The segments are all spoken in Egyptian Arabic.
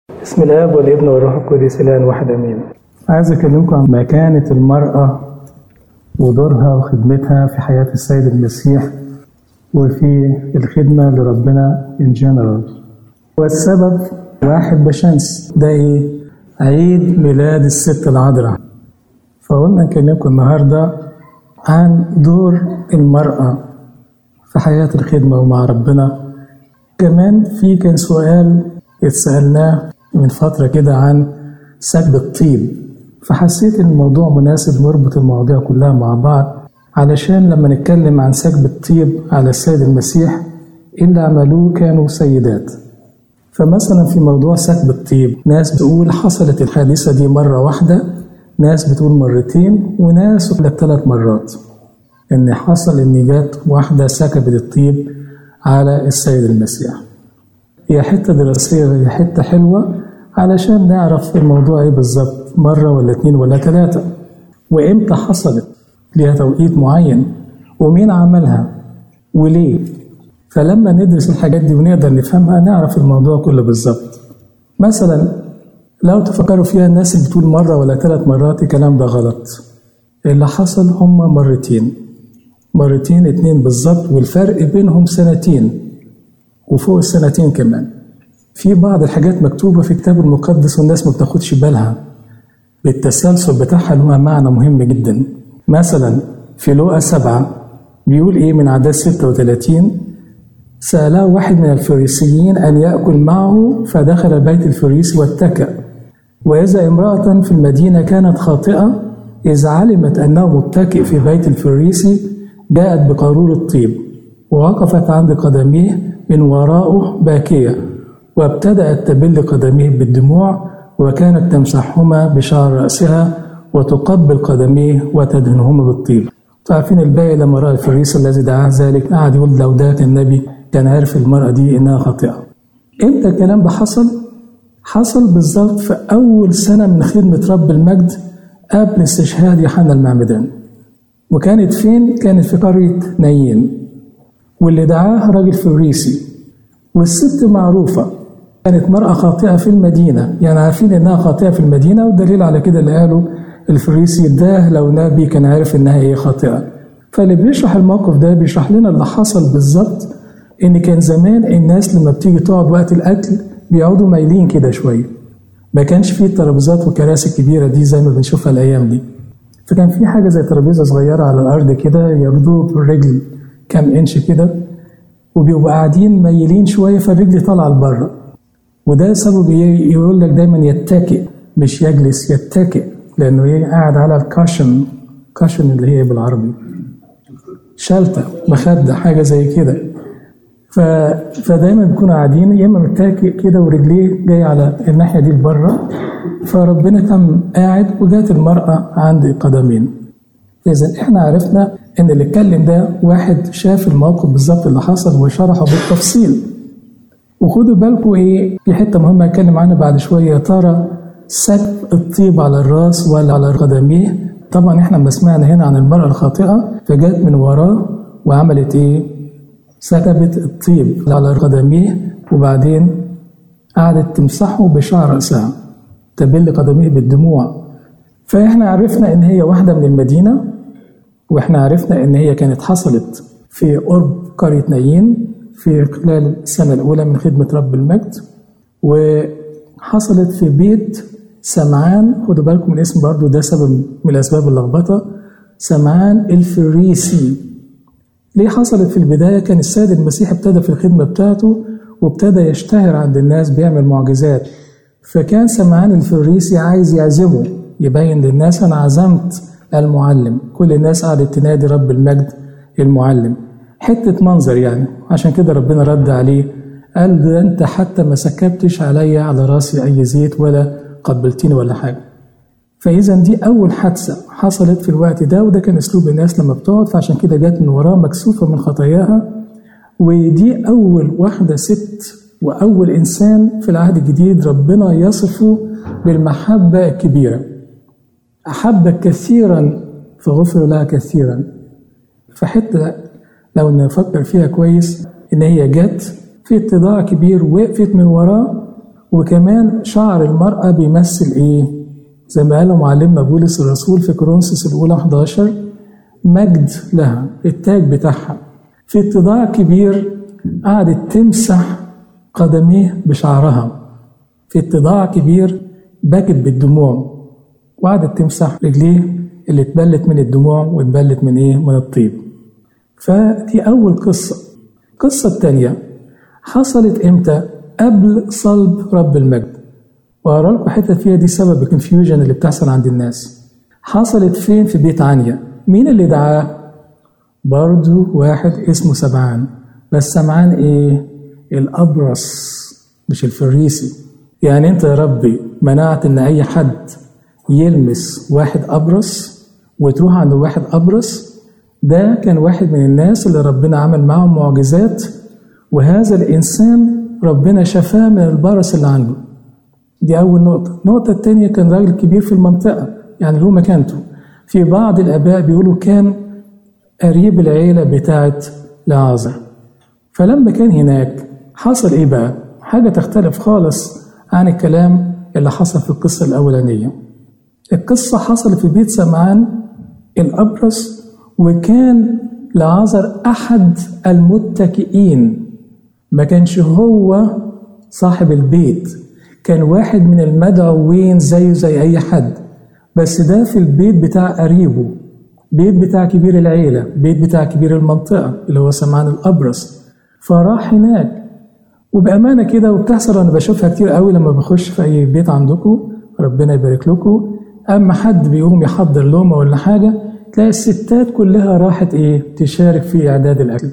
بسم الاب والابن والروح القدس الان واحد امين عايز اكلمكم عن مكانه المراه ودورها وخدمتها في حياه السيد المسيح وفي الخدمه لربنا ان جنرال والسبب واحد بشمس ده ايه عيد ميلاد الست العذراء فقلنا نكلمكم النهارده عن دور المراه في حياه الخدمه ومع ربنا كمان في كان سؤال اتسالناه من فترة كده عن سكب الطيب فحسيت ان الموضوع مناسب نربط المواضيع كلها مع بعض علشان لما نتكلم عن سكب الطيب على السيد المسيح اللي عملوه كانوا سيدات فمثلا في موضوع سكب الطيب ناس بتقول حصلت الحادثة دي مرة واحدة ناس بتقول مرتين وناس بتقول ثلاث مرات ان حصل ان جت واحدة سكبت الطيب على السيد المسيح هي حتة دراسية هي حتة حلوة علشان نعرف الموضوع ايه بالظبط مرة ولا اتنين ولا تلاتة وامتى حصلت ليها توقيت معين ومين عملها وليه فلما ندرس الحاجات دي ونقدر نفهمها نعرف الموضوع كله بالظبط مثلا لو تفكروا فيها الناس اللي بتقول مرة ولا ثلاث مرات الكلام ده غلط اللي حصل هما مرتين مرتين اتنين بالظبط والفرق بينهم سنتين وفوق السنتين كمان في بعض الحاجات مكتوبة في الكتاب المقدس والناس ما بتاخدش بالها بالتسلسل بتاعها لها معنى مهم جدا مثلا في لوقا سبعة بيقول ايه من عدد 36 سأله واحد من الفريسيين أن يأكل معه فدخل بيت الفريسي واتكأ وإذا امرأة في المدينة كانت خاطئة إذ علمت أنه متكئ في بيت الفريسي جاءت بقارور الطيب ووقفت عند قدميه من وراءه باكية وابتدأت تبل قدميه بالدموع وكانت تمسحهما بشعر رأسها وتقبل قدميه وتدهنهما بالطيب تعرفين الباقي لما رأى الفريس الذي دعاه ذلك قعد يقول لو ده النبي كان عارف المرأة دي إنها خاطئة إمتى الكلام ده حصل؟ حصل بالظبط في أول سنة من خدمة رب المجد قبل استشهاد يوحنا المعمدان وكانت فين؟ كانت في قرية نايين واللي دعاه راجل فريسي والست معروفة كانت مرأة خاطئة في المدينة يعني عارفين إنها خاطئة في المدينة والدليل على كده اللي قاله الفريسي ده لو نبي كان عارف إنها إيه خاطئة فاللي بيشرح الموقف ده بيشرح لنا اللي حصل بالظبط إن كان زمان الناس لما بتيجي تقعد وقت الأكل بيقعدوا مايلين كده شوية ما كانش فيه الترابيزات والكراسي الكبيرة دي زي ما بنشوفها الأيام دي فكان في حاجة زي ترابيزة صغيرة على الأرض كده ياخدوه بالرجل كام إنش كده وبيبقوا قاعدين ميلين شويه فالرجل طالعه لبره وده سبب يقول لك دايما يتكئ مش يجلس يتكئ لانه ايه قاعد على الكاشن كاشن اللي هي بالعربي شلته مخده حاجه زي كده ف... فدايما بيكونوا قاعدين يا اما متكئ كده ورجليه جايه على الناحيه دي لبره فربنا كان قاعد وجات المراه عند قدمين اذا احنا عرفنا ان اللي اتكلم ده واحد شاف الموقف بالظبط اللي حصل وشرحه بالتفصيل وخدوا بالكم ايه في حته مهمه هتكلم عنها بعد شويه يا ترى سكب الطيب على الراس ولا على قدميه طبعا احنا لما سمعنا هنا عن المراه الخاطئه فجت من وراه وعملت ايه سكبت الطيب على قدميه وبعدين قعدت تمسحه بشعر راسها تبل قدميه بالدموع فاحنا عرفنا ان هي واحده من المدينه واحنا عرفنا ان هي كانت حصلت في قرب قرية نايين في خلال السنة الأولى من خدمة رب المجد وحصلت في بيت سمعان خدوا بالكم من الاسم برضو ده سبب من الأسباب اللخبطة سمعان الفريسي ليه حصلت في البداية كان السيد المسيح ابتدى في الخدمة بتاعته وابتدى يشتهر عند الناس بيعمل معجزات فكان سمعان الفريسي عايز يعزمه يبين للناس أنا عزمت المعلم كل الناس قعدت تنادي رب المجد المعلم حتة منظر يعني عشان كده ربنا رد عليه قال ده انت حتى ما سكبتش عليا على راسي اي زيت ولا قبلتني ولا حاجة فإذا دي أول حادثة حصلت في الوقت ده وده كان أسلوب الناس لما بتقعد فعشان كده جت من وراه مكسوفة من خطاياها ودي أول واحدة ست وأول إنسان في العهد الجديد ربنا يصفه بالمحبة الكبيرة أحبك كثيرا فغفر لها كثيرا فحتى لو نفكر فيها كويس إن هي جت في اتضاع كبير وقفت من وراه وكمان شعر المرأة بيمثل إيه؟ زي ما قال معلمنا بولس الرسول في كورنثوس الأولى 11 مجد لها التاج بتاعها في اتضاع كبير قعدت تمسح قدميه بشعرها في اتضاع كبير بكت بالدموع وقعدت تمسح رجليه اللي اتبلت من الدموع واتبلت من ايه؟ من الطيب. فدي أول قصة. القصة الثانية حصلت امتى؟ قبل صلب رب المجد. وأقرأ لكم حتة فيها دي سبب الكونفيوجن اللي بتحصل عند الناس. حصلت فين؟ في بيت عنيا. مين اللي دعاه؟ برضو واحد اسمه سمعان. بس سمعان ايه؟ الأبرص مش الفريسي. يعني أنت يا ربي منعت إن أي حد يلمس واحد أبرص وتروح عند واحد أبرص ده كان واحد من الناس اللي ربنا عمل معهم معجزات وهذا الإنسان ربنا شفاه من البرص اللي عنده دي أول نقطة النقطة الثانية كان راجل كبير في المنطقة يعني له مكانته في بعض الآباء بيقولوا كان قريب العيلة بتاعت لعازر فلما كان هناك حصل إيه بقى؟ حاجة تختلف خالص عن الكلام اللي حصل في القصة الأولانية القصة حصلت في بيت سمعان الأبرص وكان لعازر أحد المتكئين ما كانش هو صاحب البيت كان واحد من المدعوين زيه زي أي حد بس ده في البيت بتاع قريبه بيت بتاع كبير العيلة بيت بتاع كبير المنطقة اللي هو سمعان الأبرص فراح هناك وبأمانة كده وبتحصل أنا بشوفها كتير قوي لما بخش في أي بيت عندكم ربنا يبارك لكم أما حد بيقوم يحضر لقمة ولا حاجة تلاقي الستات كلها راحت إيه تشارك في إعداد الأكل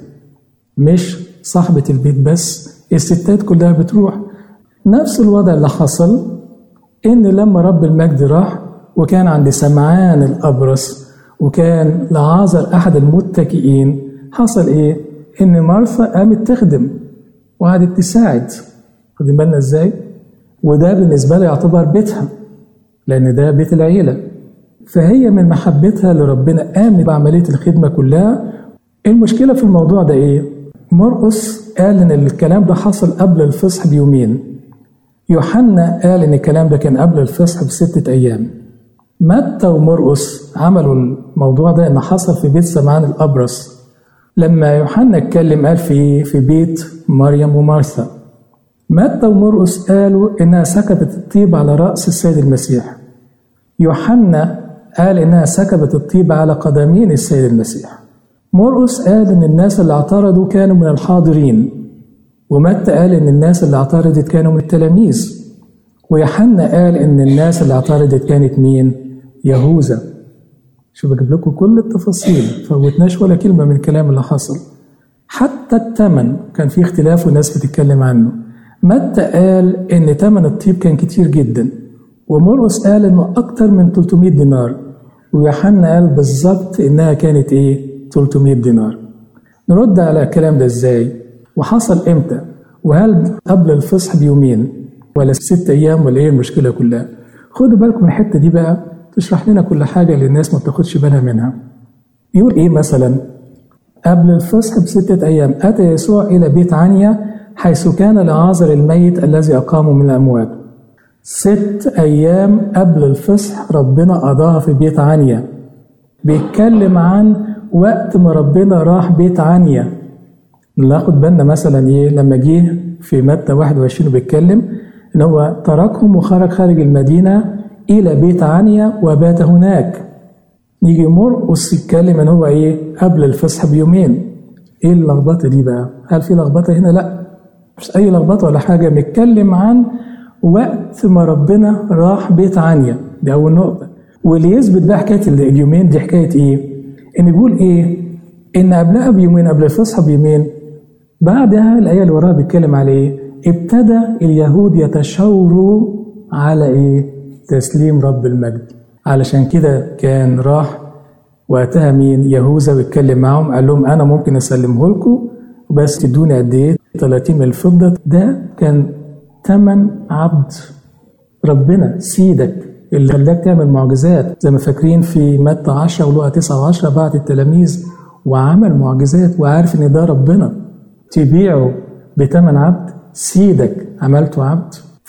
مش صاحبة البيت بس الستات كلها بتروح نفس الوضع اللي حصل إن لما رب المجد راح وكان عند سمعان الأبرص وكان لعازر أحد المتكئين حصل إيه؟ إن مارثا قامت تخدم وقعدت تساعد خدين بالنا إزاي؟ وده بالنسبة لها يعتبر بيتها لأن ده بيت العيلة فهي من محبتها لربنا قامت بعملية الخدمة كلها المشكلة في الموضوع ده إيه؟ مرقس قال إن الكلام ده حصل قبل الفصح بيومين يوحنا قال إن الكلام ده كان قبل الفصح بستة أيام متى ومرقس عملوا الموضوع ده إن حصل في بيت سمعان الأبرص لما يوحنا اتكلم قال في في بيت مريم ومارثا متى ومرقس قالوا إنها سكبت الطيب على رأس السيد المسيح يوحنا قال إنها سكبت الطيب على قدمين السيد المسيح مرقس قال إن الناس اللي اعترضوا كانوا من الحاضرين ومتى قال إن الناس اللي اعترضت كانوا من التلاميذ ويوحنا قال إن الناس اللي اعترضت كانت مين؟ يهوذا شوف بجيب لكم كل التفاصيل فوتناش ولا كلمة من الكلام اللي حصل حتى الثمن كان في اختلاف والناس بتتكلم عنه متى قال إن ثمن الطيب كان كتير جدا ومرقس قال إنه أكتر من 300 دينار ويوحنا قال بالظبط إنها كانت إيه 300 دينار نرد على الكلام ده إزاي وحصل إمتى وهل قبل الفصح بيومين ولا ست أيام ولا إيه المشكلة كلها خدوا بالكم من الحتة دي بقى تشرح لنا كل حاجة اللي الناس ما بتاخدش بالها منها يقول إيه مثلا قبل الفصح بستة أيام أتى يسوع إلى بيت عنيا حيث كان لعازر الميت الذي أقامه من الأموات ست أيام قبل الفصح ربنا قضاها في بيت عنيا بيتكلم عن وقت ما ربنا راح بيت عنيا ناخد بالنا مثلا ايه لما جه في متى 21 بيتكلم ان هو تركهم وخرج خارج المدينه الى بيت عنيا وبات هناك يجي مرقس يتكلم ان هو ايه قبل الفصح بيومين ايه اللخبطه دي بقى هل في لخبطه هنا لا مش اي لخبطه ولا حاجه بيتكلم عن وقت ما ربنا راح بيت عنيا دي اول نقطه واللي يثبت بقى حكايه اليومين دي حكايه ايه ان بيقول ايه ان قبلها بيومين قبل الفصح بيومين بعدها الايه اللي وراها بيتكلم على ايه ابتدى اليهود يتشاوروا على ايه تسليم رب المجد علشان كده كان راح وقتها مين يهوذا ويتكلم معاهم قال لهم انا ممكن اسلمه لكم بس تدوني قد ايه 30 من الفضه ده كان ثمن عبد ربنا سيدك اللي خلاك تعمل معجزات زي ما فاكرين في متى 10 ولقى 9 و10 بعد التلاميذ وعمل معجزات وعارف ان ده ربنا تبيعه بثمن عبد سيدك عملته عبد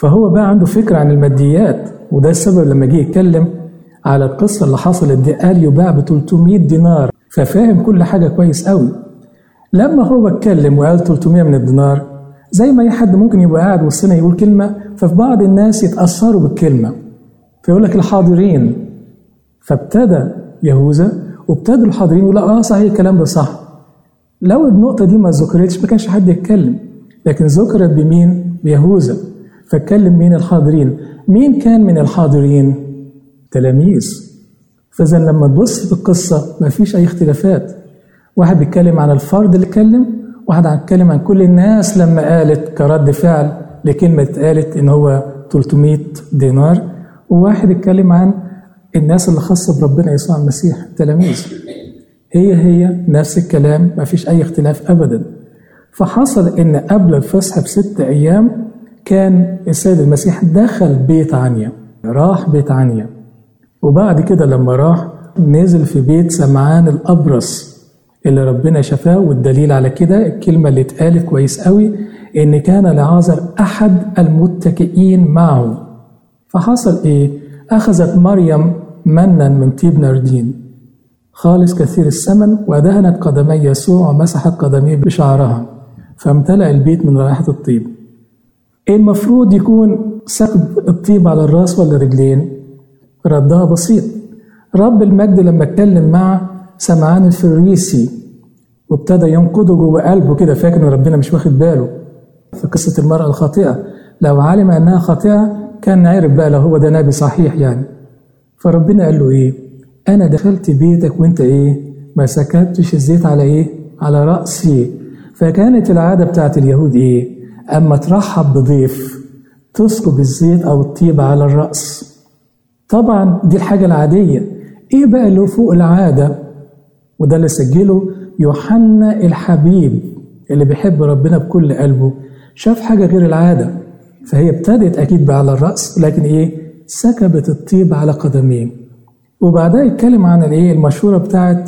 فهو بقى عنده فكرة عن الماديات وده السبب لما جه يتكلم على القصة اللي حصلت دي قال يباع ب 300 دينار ففاهم كل حاجة كويس قوي لما هو اتكلم وقال 300 من الدينار زي ما اي حد ممكن يبقى قاعد وسطنا يقول كلمة ففي بعض الناس يتأثروا بالكلمة فيقول لك الحاضرين فابتدى يهوذا وابتدوا الحاضرين يقول اه صحيح الكلام ده صح لو النقطة دي ما ذكرتش ما كانش حد يتكلم لكن ذكرت بمين؟ بيهوذا فاتكلم مين الحاضرين مين كان من الحاضرين؟ تلاميذ فإذا لما تبص في القصة ما فيش أي اختلافات واحد بيتكلم عن الفرد اللي اتكلم واحد هيتكلم عن كل الناس لما قالت كرد فعل لكلمة اتقالت إن هو 300 دينار وواحد اتكلم عن الناس اللي خاصة بربنا يسوع المسيح تلاميذ هي هي نفس الكلام ما فيش أي اختلاف أبدا فحصل إن قبل الفصح بست أيام كان السيد المسيح دخل بيت عنيا راح بيت عنيا وبعد كده لما راح نزل في بيت سمعان الأبرص اللي ربنا شفاه والدليل على كده الكلمة اللي اتقالت كويس قوي إن كان لعازر أحد المتكئين معه فحصل إيه؟ أخذت مريم منا من طيب ناردين خالص كثير الثمن ودهنت قدمي يسوع ومسحت قدميه بشعرها فامتلأ البيت من رائحة الطيب المفروض يكون سكب الطيب على الراس ولا رجلين ردها بسيط رب المجد لما اتكلم مع سمعان الفريسي وابتدى ينقضه جوه قلبه كده فاكر ان ربنا مش واخد باله في قصه المراه الخاطئه لو علم انها خاطئه كان عرف بقى لو هو ده نبي صحيح يعني فربنا قال له ايه انا دخلت بيتك وانت ايه ما سكبتش الزيت على ايه على راسي فكانت العاده بتاعت اليهود ايه اما ترحب بضيف تسكب الزيت او الطيب على الراس طبعا دي الحاجه العاديه ايه بقى اللي فوق العاده وده اللي سجله يوحنا الحبيب اللي بيحب ربنا بكل قلبه شاف حاجه غير العاده فهي ابتدت اكيد بقى على الراس لكن ايه سكبت الطيب على قدميه وبعدها يتكلم عن الايه المشهوره بتاعت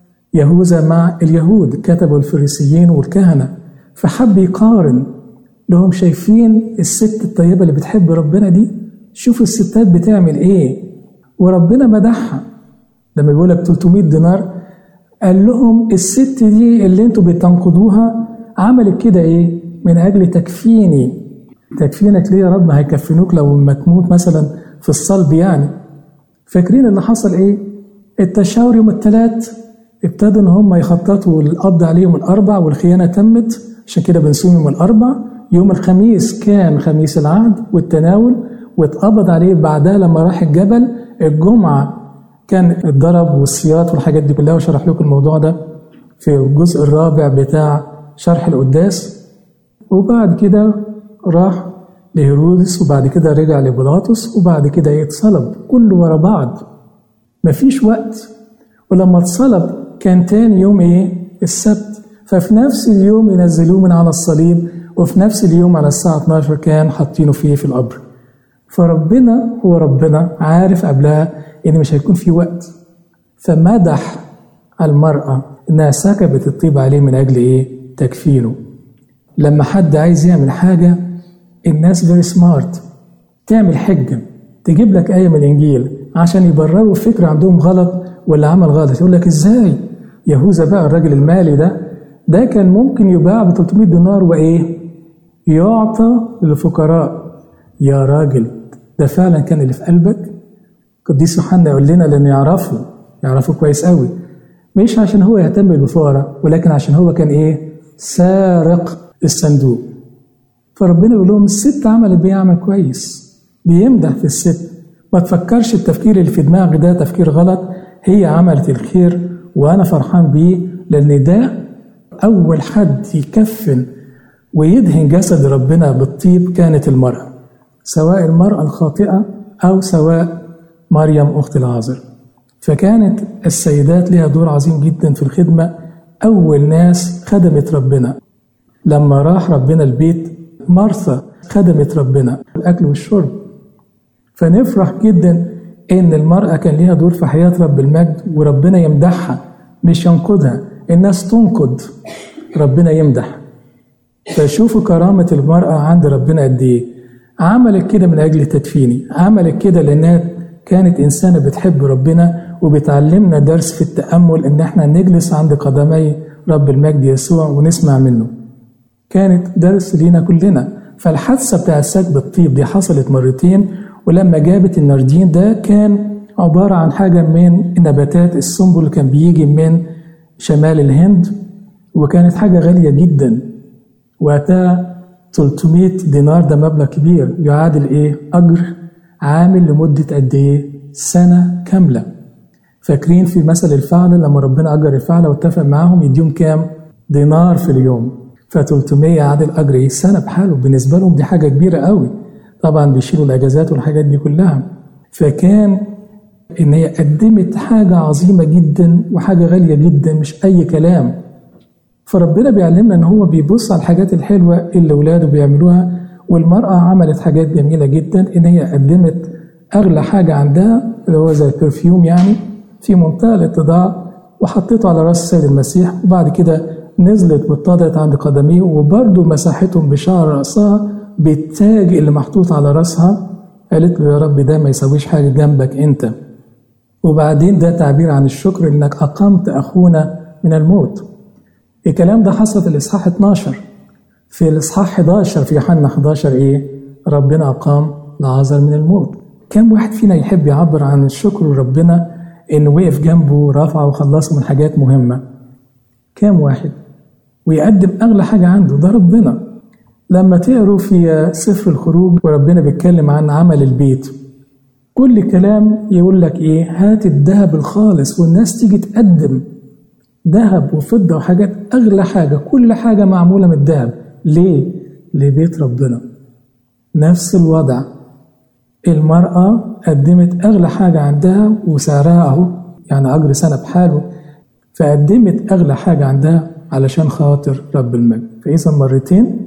يهوذا مع اليهود كتبوا الفريسيين والكهنه فحب يقارن لهم شايفين الست الطيبه اللي بتحب ربنا دي شوفوا الستات بتعمل ايه وربنا مدحها لما بيقول لك 300 دينار قال لهم الست دي اللي انتوا بتنقضوها عملت كده ايه من اجل تكفيني تكفينك ليه يا رب هيكفنوك لو ما تموت مثلا في الصلب يعني فاكرين اللي حصل ايه التشاور يوم الثلاث ابتدوا ان هم يخططوا القبض عليهم الاربع والخيانه تمت عشان كده بنصوم يوم الاربع يوم الخميس كان خميس العهد والتناول واتقبض عليه بعدها لما راح الجبل الجمعه كان الضرب والسياط والحاجات دي كلها وشرح لكم الموضوع ده في الجزء الرابع بتاع شرح القداس وبعد كده راح لهيرودس وبعد كده رجع لبيلاطس وبعد كده يتصلب كله ورا بعض مفيش وقت ولما اتصلب كان تاني يوم ايه السبت ففي نفس اليوم ينزلوه من على الصليب وفي نفس اليوم على الساعة 12 كان حاطينه فيه في القبر فربنا هو ربنا عارف قبلها ان مش هيكون في وقت فمدح المرأة انها سكبت الطيب عليه من اجل ايه تكفينه لما حد عايز يعمل حاجة الناس فيري سمارت تعمل حجة تجيب لك آية من الإنجيل عشان يبرروا فكرة عندهم غلط ولا عمل غلط يقول لك إزاي يهوذا بقى الراجل المالي ده ده كان ممكن يباع ب 300 دينار وإيه يعطى للفقراء يا راجل ده فعلا كان اللي في قلبك قديس يوحنا يقول لنا لأنه يعرفه يعرفه كويس قوي مش عشان هو يهتم بالفقراء ولكن عشان هو كان إيه سارق الصندوق فربنا يقول لهم الست عملت بيه عمل كويس بيمدح في الست ما تفكرش التفكير اللي في دماغك ده تفكير غلط هي عملت الخير وانا فرحان بيه لان ده اول حد يكفن ويدهن جسد ربنا بالطيب كانت المراه سواء المراه الخاطئه او سواء مريم اخت العازر فكانت السيدات لها دور عظيم جدا في الخدمه اول ناس خدمت ربنا لما راح ربنا البيت مرثا خدمت ربنا الأكل والشرب فنفرح جدا إن المرأة كان ليها دور في حياة رب المجد وربنا يمدحها مش ينقدها الناس تنقد ربنا يمدح فشوفوا كرامة المرأة عند ربنا قد إيه عملت كده من أجل تدفيني عملت كده لأنها كانت إنسانة بتحب ربنا وبتعلمنا درس في التأمل إن إحنا نجلس عند قدمي رب المجد يسوع ونسمع منه كانت درس لينا كلنا فالحادثة بتاع سكب الطيب دي حصلت مرتين ولما جابت الناردين ده كان عبارة عن حاجة من نباتات السنبل اللي كان بيجي من شمال الهند وكانت حاجة غالية جدا وقتها 300 دينار ده مبلغ كبير يعادل ايه؟ أجر عامل لمدة قد ايه؟ سنة كاملة فاكرين في مثل الفعل لما ربنا أجر الفعل واتفق معاهم يديهم كام؟ دينار في اليوم ف 300 عادل أجر ايه؟ سنة بحاله بالنسبة لهم دي حاجة كبيرة قوي طبعا بيشيلوا الأجازات والحاجات دي كلها فكان إن هي قدمت حاجة عظيمة جدا وحاجة غالية جدا مش أي كلام فربنا بيعلمنا ان هو بيبص على الحاجات الحلوه اللي ولاده بيعملوها والمراه عملت حاجات جميله جدا ان هي قدمت اغلى حاجه عندها اللي هو زي البرفيوم يعني في منتهى الاتضاع وحطيته على راس السيد المسيح وبعد كده نزلت واتضعت عند قدميه وبرده مساحتهم بشعر راسها بالتاج اللي محطوط على راسها قالت له يا رب ده ما يسويش حاجه جنبك انت وبعدين ده تعبير عن الشكر انك اقمت اخونا من الموت الكلام ده حصل في الإصحاح 12 في الإصحاح 11 في يوحنا 11 إيه؟ ربنا أقام لعازر من الموت كم واحد فينا يحب يعبر عن الشكر لربنا إنه وقف جنبه رفعه وخلصه من حاجات مهمة كم واحد ويقدم أغلى حاجة عنده ده ربنا لما تقروا في سفر الخروج وربنا بيتكلم عن عمل البيت كل كلام يقول لك ايه هات الذهب الخالص والناس تيجي تقدم ذهب وفضة وحاجات أغلى حاجة كل حاجة معمولة من الذهب ليه؟ لبيت ربنا نفس الوضع المرأة قدمت أغلى حاجة عندها وسعرها أهو يعني أجر سنة بحاله فقدمت أغلى حاجة عندها علشان خاطر رب المجد فإذا مرتين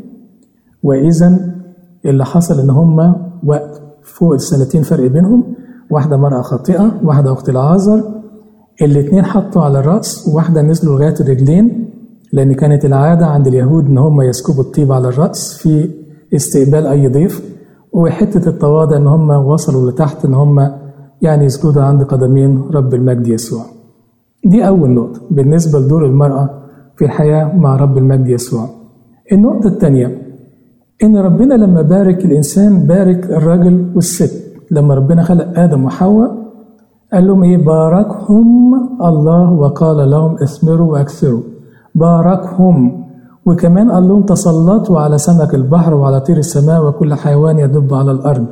وإذا اللي حصل إن هما وقت فوق السنتين فرق بينهم واحدة مرأة خاطئة واحدة أخت العازر الاتنين حطوا على الرأس وواحدة نزلوا لغاية الرجلين لأن كانت العادة عند اليهود إن هم يسكبوا الطيب على الرأس في استقبال أي ضيف وحتة التواضع إن هم وصلوا لتحت إن هم يعني يسجدوا عند قدمين رب المجد يسوع. دي أول نقطة بالنسبة لدور المرأة في الحياة مع رب المجد يسوع. النقطة الثانية إن ربنا لما بارك الإنسان بارك الرجل والست لما ربنا خلق آدم وحواء قال لهم ايه باركهم الله وقال لهم اثمروا واكثروا باركهم وكمان قال لهم تسلطوا على سمك البحر وعلى طير السماء وكل حيوان يدب على الارض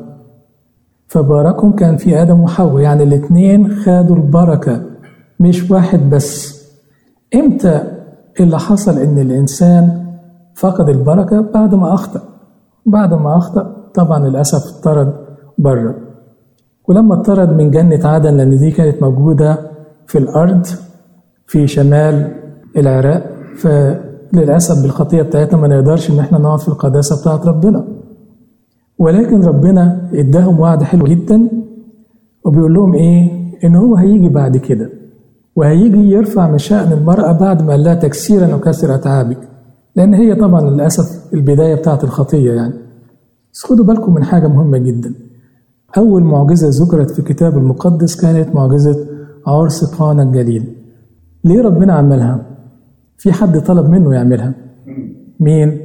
فباركهم كان في ادم وحواء يعني الاثنين خدوا البركه مش واحد بس امتى اللي حصل ان الانسان فقد البركه بعد ما اخطا بعد ما اخطا طبعا للاسف اطرد بره ولما اطرد من جنة عدن لأن دي كانت موجودة في الأرض في شمال العراق فللأسف بالخطية بتاعتنا ما نقدرش إن احنا نقعد في القداسة بتاعت ربنا ولكن ربنا اداهم وعد حلو جدا وبيقول لهم ايه ان هو هيجي بعد كده وهيجي يرفع من شأن المرأة بعد ما قال لها تكسيرا وكسر أتعابك لأن هي طبعا للأسف البداية بتاعت الخطية يعني بس خدوا بالكم من حاجة مهمة جدا أول معجزة ذكرت في الكتاب المقدس كانت معجزة عرس قانا الجليل ليه ربنا عملها؟ في حد طلب منه يعملها مين؟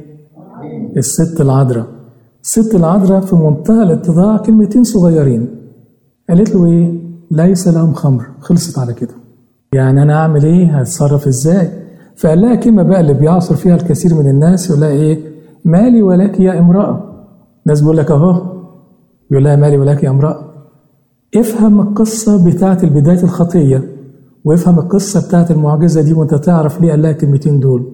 الست العذراء الست العذراء في منتهى الاتضاع كلمتين صغيرين قالت له ايه؟ ليس لهم خمر خلصت على كده يعني انا اعمل ايه؟ هتصرف ازاي؟ فقال لها كلمه بقى اللي بيعصر فيها الكثير من الناس يقول لها ايه؟ مالي ولك يا امراه الناس بيقول لك اهو يقول لها مالي ولك يا امرأة افهم القصة بتاعت بداية الخطية وافهم القصة بتاعت المعجزة دي وانت تعرف ليه قال لها الكلمتين دول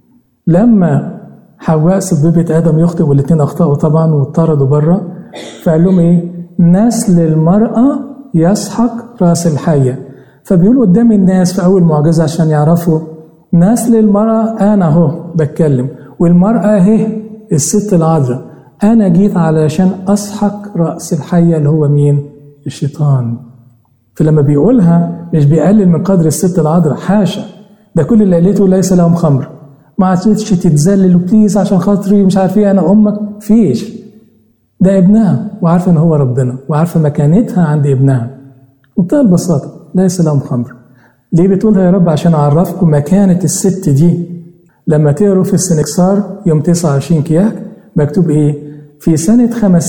لما حواء سببت آدم يخطئ والاتنين أخطأوا طبعا واضطردوا بره فقال لهم إيه نسل المرأة يسحق رأس الحية فبيقول قدام الناس في أول معجزة عشان يعرفوا نسل المرأة أنا أهو بتكلم والمرأة أهي الست العذراء أنا جيت علشان أسحق رأس الحية اللي هو مين؟ الشيطان فلما بيقولها مش بيقلل من قدر الست العذراء حاشا ده كل اللي قالته ليس لهم خمر ما عادش تتذلل وبليز عشان خاطري مش عارف ايه انا امك فيش ده ابنها وعارفة إن هو ربنا وعارفة مكانتها عند ابنها بمنتهى البساطة ليس لهم خمر ليه بتقولها يا رب عشان أعرفكم مكانة الست دي لما تقروا في السنكسار يوم 29 كياك مكتوب إيه؟ في سنة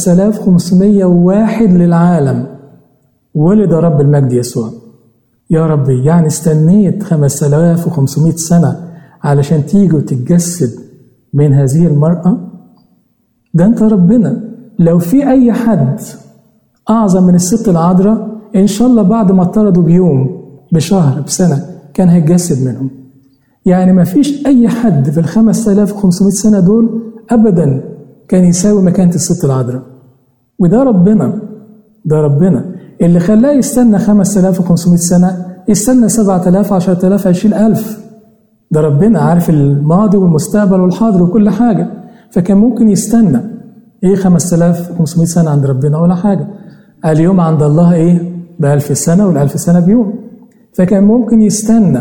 5501 للعالم ولد رب المجد يسوع يا ربي يعني استنيت 5500 سنة علشان تيجي وتتجسد من هذه المرأة ده أنت ربنا لو في أي حد أعظم من الست العذراء إن شاء الله بعد ما اطردوا بيوم بشهر بسنة كان هيتجسد منهم يعني ما فيش أي حد في ال 5500 سنة دول أبدا كان يساوي مكانة الست العذراء وده ربنا ده ربنا اللي خلاه يستنى 5500 سنة يستنى 7000 10000 20000 ده ربنا عارف الماضي والمستقبل والحاضر وكل حاجة فكان ممكن يستنى ايه 5500 سنة عند ربنا ولا حاجة اليوم عند الله ايه بألف سنة والألف سنة بيوم فكان ممكن يستنى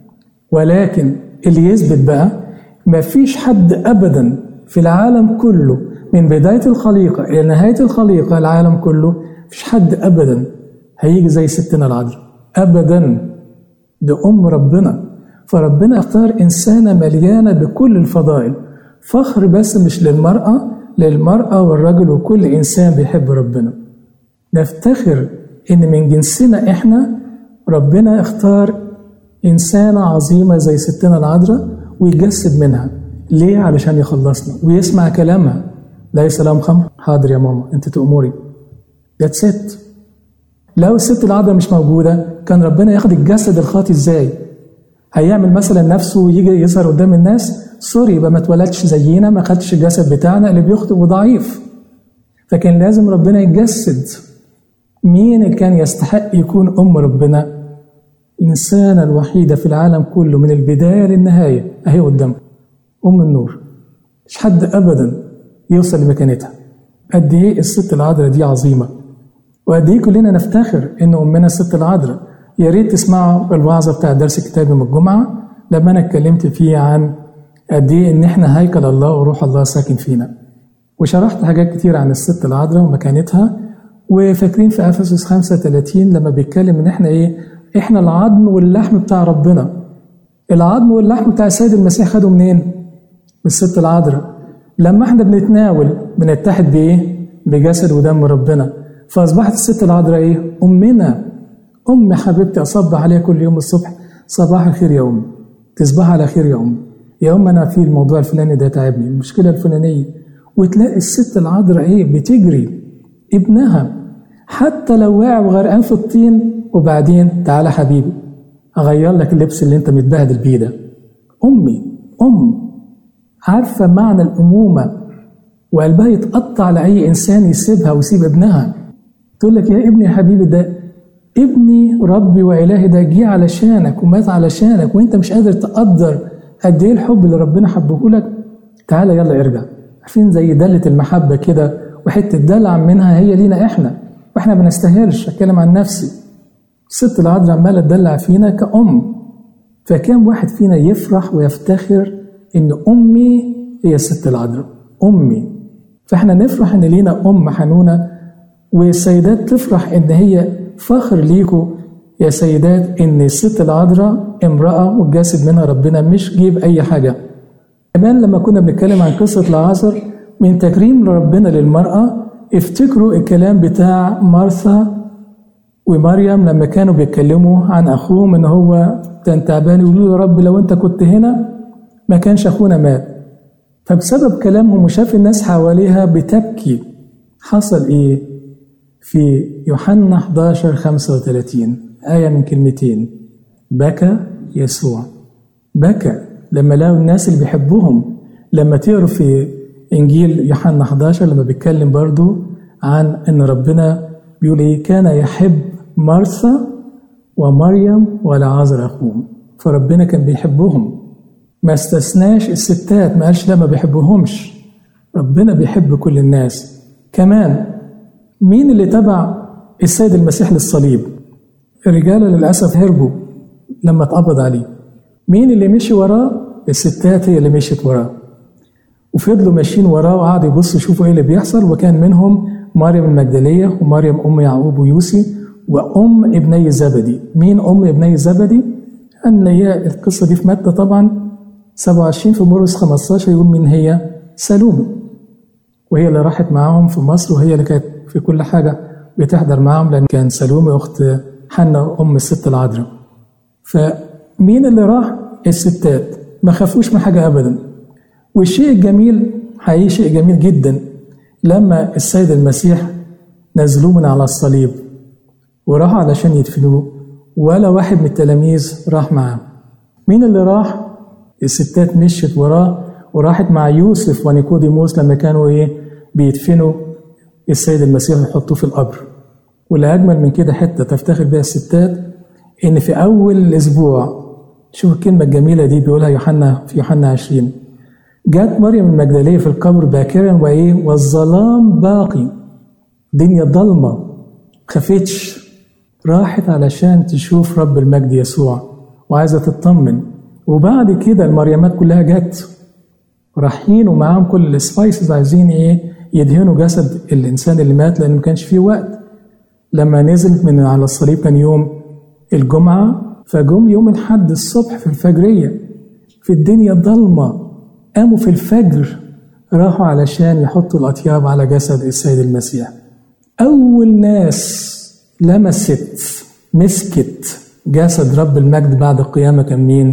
ولكن اللي يثبت بقى ما فيش حد أبدا في العالم كله من بداية الخليقة إلى نهاية الخليقة العالم كله مفيش حد أبدا هيجي زي ستنا العذراء أبدا ده أم ربنا فربنا اختار إنسانة مليانة بكل الفضائل فخر بس مش للمرأة للمرأة والرجل وكل إنسان بيحب ربنا نفتخر إن من جنسنا إحنا ربنا اختار إنسانة عظيمة زي ستنا العذراء ويجسد منها ليه؟ علشان يخلصنا ويسمع كلامها ليس لهم خمر حاضر يا ماما انت تأمري ذاتس ات لو الست العذراء مش موجودة كان ربنا ياخد الجسد الخاطي ازاي؟ هيعمل مثلا نفسه ويجي يظهر قدام الناس سوري يبقى ما اتولدش زينا ما خدش الجسد بتاعنا اللي بيخطئ وضعيف فكان لازم ربنا يتجسد مين اللي كان يستحق يكون أم ربنا؟ الإنسانة الوحيدة في العالم كله من البداية للنهاية أهي قدامكم أم النور مش حد أبدا يوصل لمكانتها قد إيه الست العذراء دي عظيمة وقد إيه كلنا نفتخر إن أمنا الست العذراء يا ريت تسمعوا الوعظة بتاع درس الكتاب يوم الجمعة لما أنا اتكلمت فيه عن قد إيه إن إحنا هيكل الله وروح الله ساكن فينا وشرحت حاجات كتير عن الست العذراء ومكانتها وفاكرين في افسس 35 لما بيتكلم ان احنا ايه؟ احنا العظم واللحم بتاع ربنا. العظم واللحم بتاع السيد المسيح خدوا منين؟ من الست العذراء. لما احنا بنتناول بنتحد بايه؟ بجسد ودم ربنا. فاصبحت الست العذراء ايه؟ امنا. ام حبيبتي اصبح عليها كل يوم الصبح صباح الخير يا ام. تصبح على خير يا ام. يا ام انا في الموضوع الفلاني ده تعبني، المشكله الفلانيه. وتلاقي الست العذراء ايه؟ بتجري ابنها حتى لو واقع وغرقان في الطين وبعدين تعالى حبيبي اغير لك اللبس اللي انت متبهدل بيه ده امي ام عارفه معنى الامومه وقلبها يتقطع لاي انسان يسيبها ويسيب ابنها تقول لك يا ابني يا حبيبي ده ابني ربي والهي ده جه علشانك ومات علشانك وانت مش قادر تقدر قد ايه الحب اللي ربنا حبه لك تعالى يلا ارجع عارفين زي دله المحبه كده وحته دلع منها هي لينا احنا واحنا ما بنستاهلش اتكلم عن نفسي الست العذراء عماله تدلع فينا كأم فكم واحد فينا يفرح ويفتخر ان امي هي الست العذراء امي فاحنا نفرح ان لينا ام حنونه والسيدات تفرح ان هي فخر ليكوا يا سيدات ان الست العذراء امراه وجاسد منها ربنا مش جيب اي حاجه كمان لما كنا بنتكلم عن قصه العازر من تكريم ربنا للمراه افتكروا الكلام بتاع مرثا ومريم لما كانوا بيتكلموا عن اخوهم ان هو كان تعبان يقولوا يا رب لو انت كنت هنا ما كانش اخونا مات فبسبب كلامهم وشاف الناس حواليها بتبكي حصل ايه في يوحنا 11 35 آية من كلمتين بكى يسوع بكى لما لقوا الناس اللي بيحبوهم لما تقروا في إنجيل يوحنا 11 لما بيتكلم برضو عن إن ربنا بيقول إيه كان يحب مرثا ومريم والعازر أخوهم فربنا كان بيحبهم ما استثناش الستات ما قالش لا ما بيحبهمش ربنا بيحب كل الناس كمان مين اللي تبع السيد المسيح للصليب الرجالة للأسف هربوا لما اتقبض عليه مين اللي مشي وراه الستات هي اللي مشيت وراه وفضلوا ماشيين وراه وقعدوا يبصوا يشوفوا ايه اللي بيحصل وكان منهم مريم المجدلية ومريم أم يعقوب ويوسي وأم ابني زبدي مين أم ابني زبدي؟ أن هي القصة دي في متى طبعا 27 في مرقس 15 يقول مين هي؟ سلومة وهي اللي راحت معاهم في مصر وهي اللي كانت في كل حاجة بتحضر معاهم لأن كان سلومة أخت حنة أم الست العذراء فمين اللي راح؟ الستات ما خافوش من حاجة أبدا والشيء الجميل حقيقي شيء جميل جدا لما السيد المسيح نزلوه من على الصليب وراحوا علشان يدفنوه ولا واحد من التلاميذ راح معاه مين اللي راح؟ الستات مشيت وراه وراحت مع يوسف ونيكوديموس لما كانوا ايه بيدفنوا السيد المسيح ويحطوه في القبر واللي اجمل من كده حته تفتخر بها الستات ان في اول الاسبوع شوف الكلمه الجميله دي بيقولها يوحنا في يوحنا 20 جت مريم المجدليه في القبر باكرا وايه والظلام باقي دنيا ضلمه خفتش راحت علشان تشوف رب المجد يسوع وعايزه تطمن وبعد كده المريمات كلها جت رايحين ومعاهم كل السبايسز عايزين ايه يدهنوا جسد الانسان اللي مات لان ما كانش فيه وقت لما نزلت من على الصليب كان يوم الجمعه فجم يوم الحد الصبح في الفجريه في الدنيا ضلمه قاموا في الفجر راحوا علشان يحطوا الاطياب على جسد السيد المسيح اول ناس لمست مسكت جسد رب المجد بعد القيامه كان مين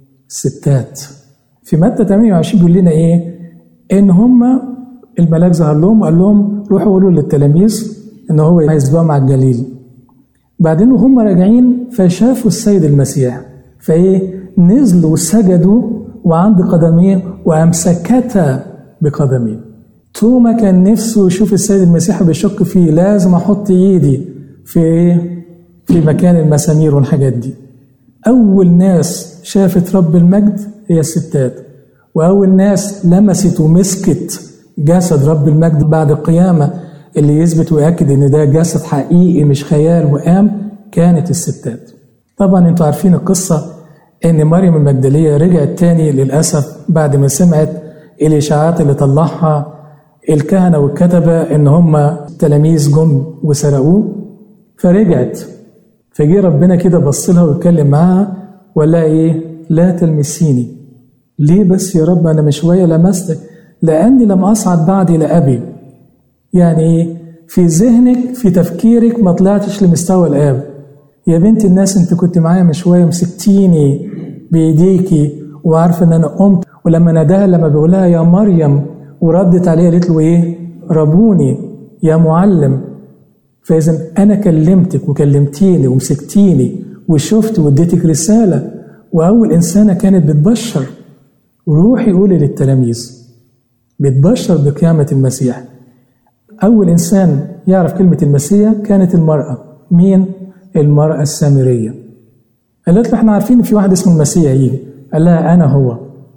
الستات في متى 28 بيقول لنا ايه؟ ان هم الملاك ظهر لهم وقال لهم روحوا قولوا للتلاميذ ان هو هيسبقوا مع الجليل. بعدين وهم راجعين فشافوا السيد المسيح فايه؟ نزلوا وسجدوا وعند قدميه وامسكتا بقدميه. توما كان نفسه يشوف السيد المسيح بيشك فيه لازم احط ايدي في ايه؟ في مكان المسامير والحاجات دي. اول ناس شافت رب المجد هي الستات وأول ناس لمست ومسكت جسد رب المجد بعد القيامة اللي يثبت ويأكد إن ده جسد حقيقي مش خيال وقام كانت الستات طبعا انتوا عارفين القصة إن مريم المجدلية رجعت تاني للأسف بعد ما سمعت الإشاعات اللي طلعها الكهنة والكتبة إن هم تلاميذ جم وسرقوه فرجعت فجي ربنا كده بص لها واتكلم معاها وقال لها إيه لا تلمسيني ليه بس يا رب أنا من شوية لمستك لأني لم أصعد بعد إلى أبي يعني إيه في ذهنك في تفكيرك ما طلعتش لمستوى الآب يا بنت الناس أنت كنت معايا من شوية مسكتيني بإيديكي وعارفة إن أنا قمت ولما ناداها لما بيقولها يا مريم وردت عليه قالت له إيه ربوني يا معلم فإذا أنا كلمتك وكلمتيني ومسكتيني وشفت واديتك رسالة وأول إنسانة كانت بتبشر روحي قولي للتلاميذ بتبشر بقيامة المسيح أول إنسان يعرف كلمة المسيح كانت المرأة مين؟ المرأة السامرية قالت له احنا عارفين في واحد اسمه المسيح يجي قال لها أنا هو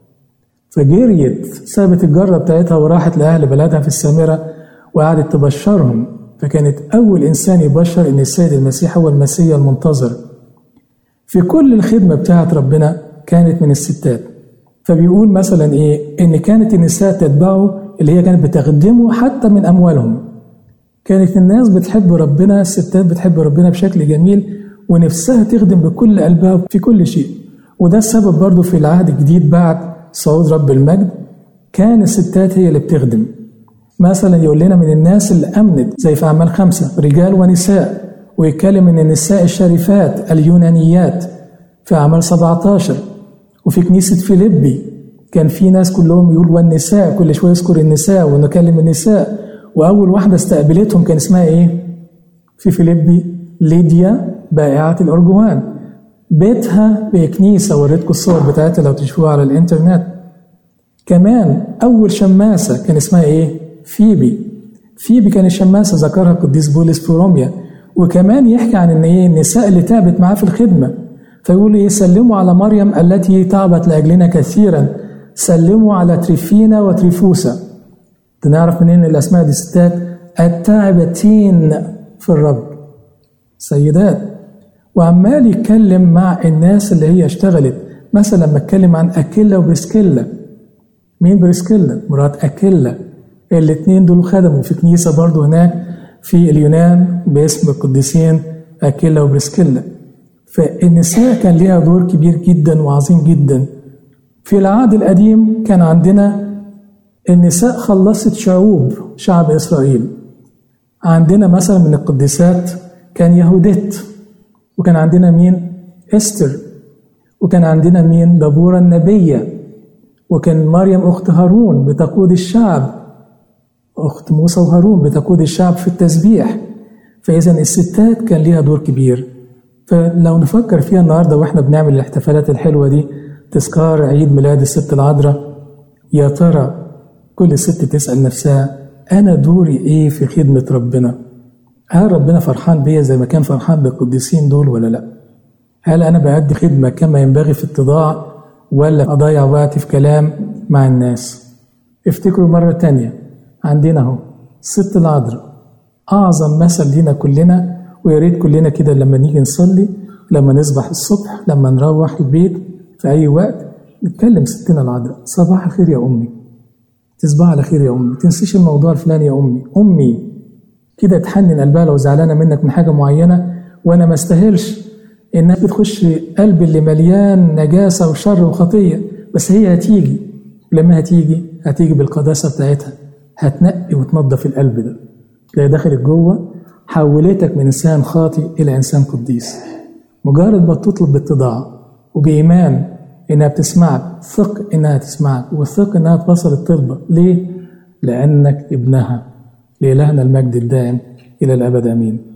فجريت سابت الجرة بتاعتها وراحت لأهل بلدها في السامرة وقعدت تبشرهم فكانت أول إنسان يبشر إن السيد المسيح هو المسيح المنتظر في كل الخدمة بتاعت ربنا كانت من الستات فبيقول مثلا إيه إن كانت النساء تتبعه اللي هي كانت بتخدمه حتى من أموالهم كانت الناس بتحب ربنا الستات بتحب ربنا بشكل جميل ونفسها تخدم بكل قلبها في كل شيء وده السبب برضه في العهد الجديد بعد صعود رب المجد كان الستات هي اللي بتخدم مثلا يقول لنا من الناس اللي أمنت زي في أعمال خمسة رجال ونساء ويتكلم من النساء الشريفات اليونانيات في أعمال 17 وفي كنيسة فيليبي كان في ناس كلهم يقول والنساء كل شوية يذكر النساء ونكلم النساء وأول واحدة استقبلتهم كان اسمها إيه؟ في فيليبي ليديا بائعة الأرجوان بيتها بكنيسة وريتكم الصور بتاعتها لو تشوفوها على الإنترنت كمان أول شماسة كان اسمها إيه؟ فيبي فيبي كانت شماسة ذكرها القديس بولس في روميا وكمان يحكي عن ان ايه النساء اللي تعبت معاه في الخدمه فيقول ايه سلموا على مريم التي تعبت لاجلنا كثيرا سلموا على تريفينا وتريفوسا نعرف منين الاسماء دي ستات التعبتين في الرب سيدات وعمال يتكلم مع الناس اللي هي اشتغلت مثلا لما اتكلم عن اكيلا وبريسكيلا مين بريسكيلا مرات أكيلا الاثنين دول خدموا في كنيسة برضو هناك في اليونان باسم القديسين أكيلا وبريسكيلا فالنساء كان ليها دور كبير جدا وعظيم جدا في العهد القديم كان عندنا النساء خلصت شعوب شعب إسرائيل عندنا مثلا من القديسات كان يهودت وكان عندنا مين استر وكان عندنا مين دبورة النبية وكان مريم أخت هارون بتقود الشعب أخت موسى وهارون بتقود الشعب في التسبيح فإذا الستات كان ليها دور كبير فلو نفكر فيها النهاردة وإحنا بنعمل الاحتفالات الحلوة دي تذكار عيد ميلاد الست العذراء يا ترى كل ست تسأل نفسها أنا دوري إيه في خدمة ربنا هل ربنا فرحان بيا زي ما كان فرحان بالقديسين دول ولا لأ هل أنا بأدي خدمة كما ينبغي في اتضاع ولا أضيع وقتي في كلام مع الناس افتكروا مرة تانية عندنا اهو الست العذراء أعظم مثل لينا كلنا ويا ريت كلنا كده لما نيجي نصلي لما نصبح الصبح لما نروح البيت في أي وقت نتكلم ستنا العذراء صباح الخير يا أمي تصبح على خير يا أمي تنسيش الموضوع الفلاني يا أمي أمي كده تحنن قلبها لو زعلانة منك من حاجة معينة وأنا ما استاهلش إنها بتخش قلبي اللي مليان نجاسة وشر وخطية بس هي هتيجي لما هتيجي هتيجي بالقداسة بتاعتها هتنقي وتنظف القلب ده تلاقي دخلت جوه حولتك من إنسان خاطئ إلى إنسان قديس مجرد ما تطلب باتضاع وبإيمان إنها بتسمعك ثق إنها تسمعك وثق إنها توصل الطلبة ليه؟ لأنك ابنها لإلهنا المجد الدائم إلى الأبد آمين